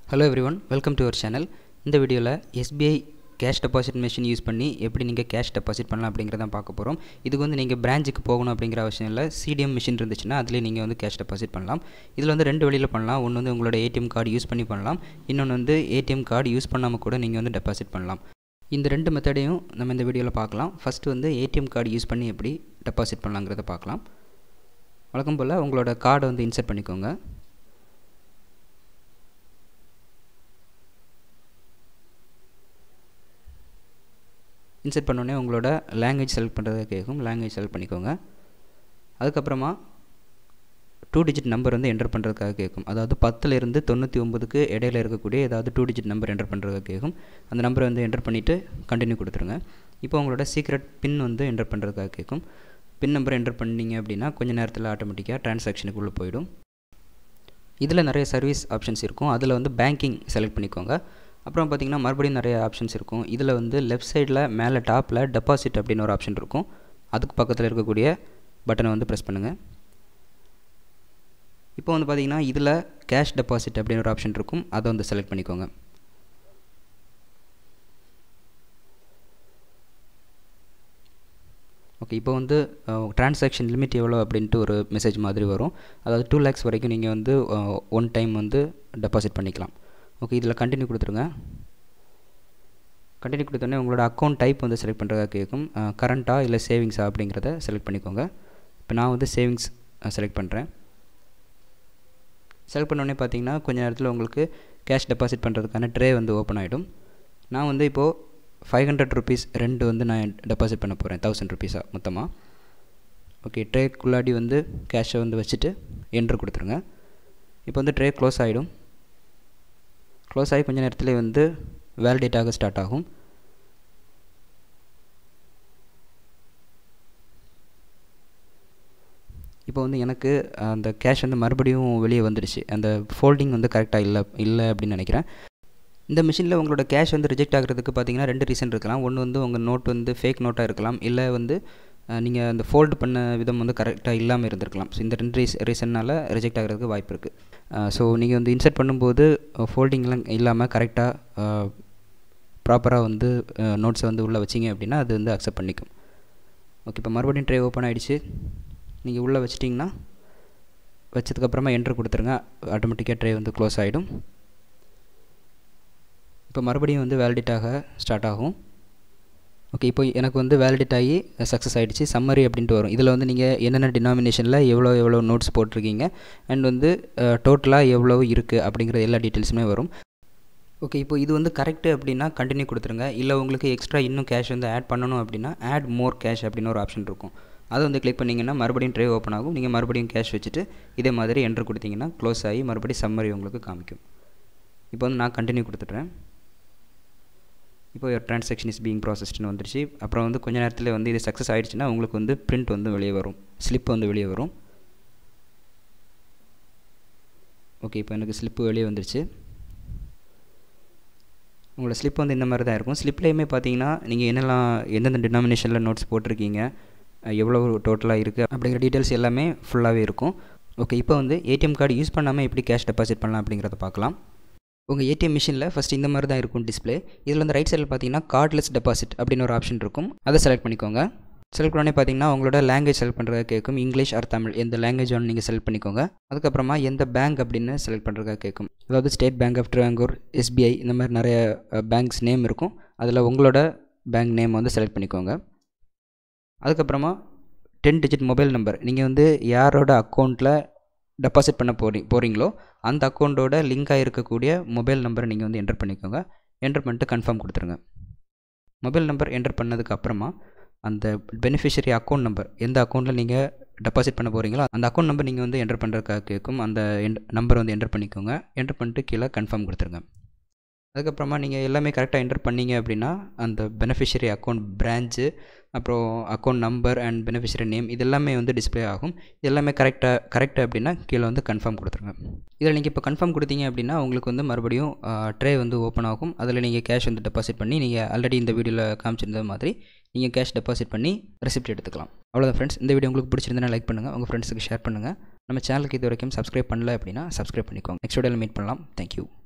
hello every one welcome to our channel இந்த வீடியோவில் SBI cash deposit machine use பண்ணி எப்படி நீங்கள் கேஷ் டெபாசிட் பண்ணலாம் அப்படிங்கிறத பார்க்க போகிறோம் இதுக்கு வந்து நீங்கள் பிரான்ச்சுக்கு போகணும் அப்படிங்கிற அவசியம் இல்லை சிடிஎம் மிஷின் இருந்துச்சுன்னா அதிலே நீங்கள் வந்து கேஷ் டெபாசிட் பண்ணலாம் இதில் வந்து ரெண்டு வழியில் பண்ணலாம் ஒன்று வந்து உங்களோட ஏடிஎம் கார்டு யூஸ் பண்ணி பண்ணலாம் இன்னொன்று வந்து ஏடிஎம் கார்டு யூஸ் பண்ணாமல் கூட நீங்கள் வந்து டெபாசிட் பண்ணலாம் இந்த ரெண்டு மெத்தடையும் நம்ம இந்த வீடியோவில் பார்க்கலாம் ஃபஸ்ட்டு வந்து ஏடிஎம் கார்டு யூஸ் பண்ணி எப்படி டெபாசிட் பண்ணலாங்கிறத பார்க்கலாம் வழக்கம் போல் உங்களோட கார்டை வந்து இன்சர்ட் பண்ணிக்கோங்க இன்சர்ட் பண்ணோடனே உங்களோட லாங்குவேஜ் செலக்ட் பண்ணுறதை கேட்கும் லாங்குவேஜ் செலக்ட் பண்ணிக்கோங்க அதுக்கப்புறமா டூ டிஜிட் நம்பர் வந்து என்டர் பண்ணுறதுக்காக கேட்கும் அதாவது பத்துலேருந்து தொண்ணூற்றி ஒம்பதுக்கு இடையில இருக்கக்கூடிய ஏதாவது டூ டிஜிட் நம்பர் என்டர் பண்ணுறதுக்காக கேட்கும் அந்த நம்பரை வந்து என்டர் பண்ணிவிட்டு கண்டினியூ கொடுத்துருங்க இப்போ உங்களோட சீக்ரெட் பின் வந்து என்டர் பண்ணுறதுக்காக கேட்கும் பின் நம்பர் என்டர் பண்ணிங்க அப்படின்னா கொஞ்சம் நேரத்தில் ஆட்டோமேட்டிக்காக ட்ரான்சாக்ஷனுக்குள்ளே போயிடும் இதில் நிறைய சர்வீஸ் ஆப்ஷன்ஸ் இருக்கும் அதில் வந்து பேங்கிங் செலக்ட் பண்ணிக்கோங்க அப்புறம் பார்த்திங்கன்னா மறுபடியும் நிறைய ஆப்ஷன்ஸ் இருக்கும் இதில் வந்து லெஃப்ட் சைடில் மேலே டாப்பில் டெபாசிட் அப்படின்னு ஒரு ஆப்ஷன் இருக்கும் அதுக்கு பக்கத்தில் இருக்கக்கூடிய பட்டனை வந்து ப்ரெஸ் பண்ணுங்கள் இப்போ வந்து பார்த்திங்கன்னா இதில் கேஷ் டெபாசிட் அப்படின்னு ஒரு ஆப்ஷன் இருக்கும் அதை வந்து செலக்ட் பண்ணிக்கோங்க ஓகே இப்போ வந்து ட்ரான்சாக்ஷன் லிமிட் எவ்வளோ அப்படின்ட்டு ஒரு மெசேஜ் மாதிரி வரும் அதாவது டூ லேக்ஸ் வரைக்கும் நீங்கள் வந்து ஒன் டைம் வந்து டெபாசிட் பண்ணிக்கலாம் ஓகே இதில் கண்டினியூ கொடுத்துருங்க கண்டினியூ கொடுத்தோடனே உங்களோட அக்கௌண்ட் டைப் வந்து செலக்ட் பண்ணுறதா கேட்கும் கரண்ட்டாக இல்லை சேவிங்ஸா அப்படிங்கிறத செலக்ட் பண்ணிக்கோங்க இப்போ நான் வந்து சேவிங்ஸ் செலக்ட் பண்ணுறேன் செலக்ட் பண்ணோடனே பார்த்தீங்கன்னா கொஞ்ச நேரத்தில் உங்களுக்கு கேஷ் டெபாசிட் பண்ணுறதுக்கான ட்ரே வந்து ஓப்பன் ஆகிடும் நான் வந்து இப்போது ஃபைவ் ஹண்ட்ரட் ருபீஸ் ரெண்டு வந்து நான் டெபாசிட் பண்ண போகிறேன் தௌசண்ட் ருபீஸாக மொத்தமாக ஓகே ட்ரேக்குள்ளாடி வந்து கேஷை வந்து வச்சுட்டு என்ட்ரு கொடுத்துருங்க இப்போ வந்து ட்ரே க்ளோஸ் ஆகிடும் க்ளோஸ் ஆகி கொஞ்ச நேரத்தில் வந்து வேலிடேட் ஆக ஸ்டார்ட் ஆகும் இப்போ வந்து எனக்கு அந்த கேஷ் வந்து மறுபடியும் வெளியே வந்துடுச்சு அந்த ஃபோல்டிங் வந்து கரெக்டாக இல்லை இல்லை அப்படின்னு நினைக்கிறேன் இந்த மிஷினில் உங்களோட கேஷ் வந்து ரிஜெக்ட் ஆகிறதுக்கு பார்த்தீங்கன்னா ரெண்டு ரீசன் இருக்கலாம் ஒன்று வந்து உங்கள் நோட் வந்து ஃபேக் நோட்டாக இருக்கலாம் இல்லை வந்து நீங்கள் அந்த ஃபோல்டு பண்ண விதம் வந்து கரெக்டாக இல்லாமல் இருந்திருக்கலாம் ஸோ இந்த ரெண்டு ரீஸ் ரீசன்னால் ரிஜெக்ட் ஆகிறதுக்கு வாய்ப்பு இருக்குது ஸோ நீங்கள் வந்து இன்சர்ட் பண்ணும்போது ஃபோல்டிங்லாம் இல்லாமல் கரெக்டாக ப்ராப்பராக வந்து நோட்ஸை வந்து உள்ளே வச்சிங்க அப்படின்னா அது வந்து அக்செப்ட் பண்ணிக்கும் ஓகே இப்போ மறுபடியும் ட்ரே ஓப்பன் ஆகிடுச்சு நீங்கள் உள்ளே வச்சிட்டிங்கன்னா வச்சதுக்கப்புறமா என்ட்ரு கொடுத்துருங்க ஆட்டோமேட்டிக்காக ட்ரே வந்து க்ளோஸ் ஆகிடும் இப்போ மறுபடியும் வந்து வேலிடேட் ஆக ஸ்டார்ட் ஆகும் ஓகே இப்போ எனக்கு வந்து வேலிடேட் ஆகி சக்ஸஸ் ஆகிடுச்சு சம்மரி அப்படின்ட்டு வரும் இதில் வந்து நீங்கள் என்னென்ன டினாமினேஷனில் எவ்வளோ எவ்வளோ நோட்ஸ் போட்டிருக்கீங்க அண்ட் வந்து டோட்டலாக எவ்வளோ இருக்குது அப்படிங்கிற எல்லா டீட்டெயில்ஸுமே வரும் ஓகே இப்போ இது வந்து கரெக்டு அப்படின்னா கண்டினியூ கொடுத்துருங்க இல்லை உங்களுக்கு எக்ஸ்ட்ரா இன்னும் கேஷ் வந்து ஆட் பண்ணணும் அப்படின்னா ஆட் மோர் கேஷ் அப்படின்னு ஒரு ஆப்ஷன் இருக்கும் அதை வந்து கிளிக் பண்ணிங்கன்னா மறுபடியும் ட்ரே ஓப்பன் ஆகும் நீங்கள் மறுபடியும் கேஷ் வச்சுட்டு இதே மாதிரி என்ட்ரு கொடுத்தீங்கன்னா க்ளோஸ் ஆகி மறுபடியும் சம்மரி உங்களுக்கு காமிக்கும் இப்போ வந்து நான் கண்டினியூ கொடுத்துட்றேன் இப்போ ட்ரான்சாக்ஷன் இஸ் பீங் ப்ராசஸ்ட்னு வந்துருச்சு அப்புறம் வந்து கொஞ்ச நேரத்தில் வந்து இது சக்ஸஸ் ஆகிடுச்சுன்னா உங்களுக்கு வந்து பிரிண்ட் வந்து வெளியே வரும் ஸ்லிப் வந்து வெளியே வரும் ஓகே இப்போ எனக்கு ஸ்லிப்பு வெளியே வந்துருச்சு உங்களோட ஸ்லிப் வந்து இந்த மாதிரி தான் இருக்கும் ஸ்லிப்லேயுமே பார்த்தீங்கன்னா நீங்கள் என்னெல்லாம் எந்தெந்த டினாமினேஷனில் நோட்ஸ் போட்டிருக்கீங்க எவ்வளோ டோட்டலாக இருக்குது அப்படிங்கிற டீட்டெயில்ஸ் எல்லாமே ஃபுல்லாகவே இருக்கும் ஓகே இப்போ வந்து ஏடிஎம் கார்டு யூஸ் பண்ணாமல் எப்படி கேஷ் டெபாசிட் பண்ணலாம் அப்படிங்கிறத பார்க்கலாம் உங்கள் ஏடிஎம் மிஷினில் ஃபஸ்ட் இந்த மாதிரி தான் இருக்கும் டிஸ்பிளே இதில் வந்து ரைட் சைடில் பார்த்தீங்கன்னா கார்ட்லெஸ் டெபாசிட் அப்படின்னு ஒரு ஆப்ஷன் இருக்கும் அதை செலக்ட் பண்ணிக்கோங்க செலக்ட் பண்ணி பார்த்தீங்கன்னா உங்களோட லாங்குவேஜ் செலக்ட் பண்ணுறதா கேட்கும் இங்கிலீஷ் ஆர் தமிழ் எந்த லாங்குவேஜ் ஒன்று நீங்கள் செலக்ட் பண்ணிக்கோங்க அதுக்கப்புறமா எந்த பேங்க் அப்படின்னு செலக்ட் பண்ணுறதா கேட்கும் அதாவது State Bank of Travancore SBI இந்த மாதிரி நிறைய பேங்க்ஸ் நேம் இருக்கும் அதில் உங்களோட பேங்க் நேம் வந்து செலக்ட் பண்ணிக்கோங்க அதுக்கப்புறமா டென் டிஜிட் மொபைல் நம்பர் நீங்கள் வந்து யாரோட அக்கௌண்ட்டில் டெபாசிட் பண்ண போறீ போகிறீங்களோ அந்த அக்கௌண்ட்டோட லிங்காக இருக்கக்கூடிய மொபைல் நம்பரை நீங்கள் வந்து என்டர் பண்ணிக்கோங்க என்டர் பண்ணிட்டு கன்ஃபார்ம் கொடுத்துருங்க மொபைல் நம்பர் என்டர் பண்ணதுக்கு அப்புறமா அந்த பெனிஃபிஷரி அக்கௌண்ட் நம்பர் எந்த அக்கௌண்ட்டில் நீங்கள் டெபாசிட் பண்ண போகிறீங்களோ அந்த அக்கௌண்ட் நம்பர் நீங்கள் வந்து என்டர் பண்ணுறதுக்காக கேட்கும் அந்த நம்பர் வந்து என்டர் பண்ணிக்கோங்க என்டர் பண்ணிட்டு கீழே கன்ஃபார்ம் கொடுத்துருங்க அதுக்கப்புறமா நீங்கள் எல்லாமே கரெக்டாக என்டர் பண்ணீங்க அப்படின்னா அந்த பெனிஃபிஷரி அக்கௌண்ட் பிரான்ச்சு அப்புறம் account number and beneficiary name இது எல்லாமே வந்து டிஸ்பிளே ஆகும் இது எல்லாமே கரெக்டாக கரெக்ட் அப்படின்னா கீழே வந்து கன்ஃபார்ம் கொடுத்துருங்க இதில் நீங்கள் இப்போ கன்ஃபார்ம் கொடுத்தீங்க அப்படின்னா உங்களுக்கு வந்து மறுபடியும் ட்ரே வந்து ஓப்பன் ஆகும் அதில் நீங்கள் கேஷ் வந்து டெபாசிட் பண்ணி நீங்கள் ஆல்ரெடி இந்த வீடியோவில் காமிச்சிருந்த மாதிரி நீங்கள் கேஷ் டெபாசிட் பண்ணி ரெசிப்ட் எடுத்துக்கலாம் அவ்வளோதான் ஃப்ரெண்ட்ஸ் இந்த வீடியோ உங்களுக்கு பிடிச்சிருந்தா லைக் பண்ணுங்கள் உங்கள் ஃப்ரெண்ட்ஸுக்கு ஷேர் பண்ணுங்கள் நம்ம சேனலுக்கு இது வரைக்கும் சப்ஸ்கிரைப் பண்ணல அப்படின்னா சப்ஸ்கிரைப் பண்ணிக்கோங்க நெக்ஸ்ட் வீடியோவில் மீட் பண்ணலாம் தேங்க்யூ